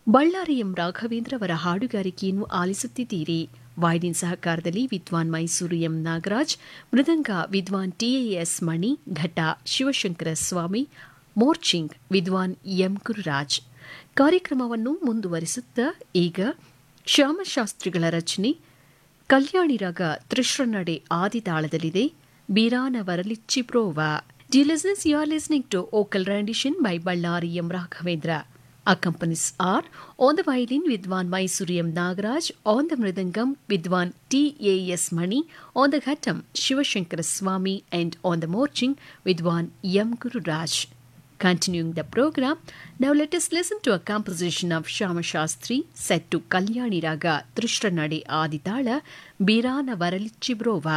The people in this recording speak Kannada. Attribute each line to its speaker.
Speaker 1: ಬಳ್ಳಾರಿ ಎಂ ರಾಘವೇಂದ್ರ ಅವರ ಹಾಡುಗಾರಿಕೆಯನ್ನು ಆಲಿಸುತ್ತಿದ್ದೀರಿ ವಾಯ್ದಿನ್ ಸಹಕಾರದಲ್ಲಿ ವಿದ್ವಾನ್ ಮೈಸೂರು ಎಂ ನಾಗರಾಜ್ ಮೃದಂಗ ವಿದ್ವಾನ್ ಟಿಎಎಸ್ ಮಣಿ ಘಟ ಶಿವಶಂಕರ ಸ್ವಾಮಿ ಮೋರ್ಚಿಂಗ್ ವಿದ್ವಾನ್ ಎಂ ಗುರುರಾಜ್ ಕಾರ್ಯಕ್ರಮವನ್ನು ಮುಂದುವರಿಸುತ್ತಾ ಈಗ ಶ್ಯಾಮಶಾಸ್ತ್ರಿಗಳ ರಚನೆ ಕಲ್ಯಾಣಿ ರಾಗ ತ್ರಿಶ್ರನಡೆ ಆದಿತಾಳದಲ್ಲಿದೆ ಬೀರಾನ ವರಲಿಚ್ಚಿ ಪ್ರೋವ dear listeners you are listening to vocal rendition by Bellary M Raghavendra Accompanies are on the violin Vidwan Mysuri M. Nagaraj, on the mridangam Vidwan T.A.S. Mani, on the ghatam Shivashankara Swami and on the morching Vidwan M. Guru Raj. Continuing the program, now let us listen to a composition of Shama Shastri set to Kalyani Raga Trishranade Aditala Birana Varalichi Brova.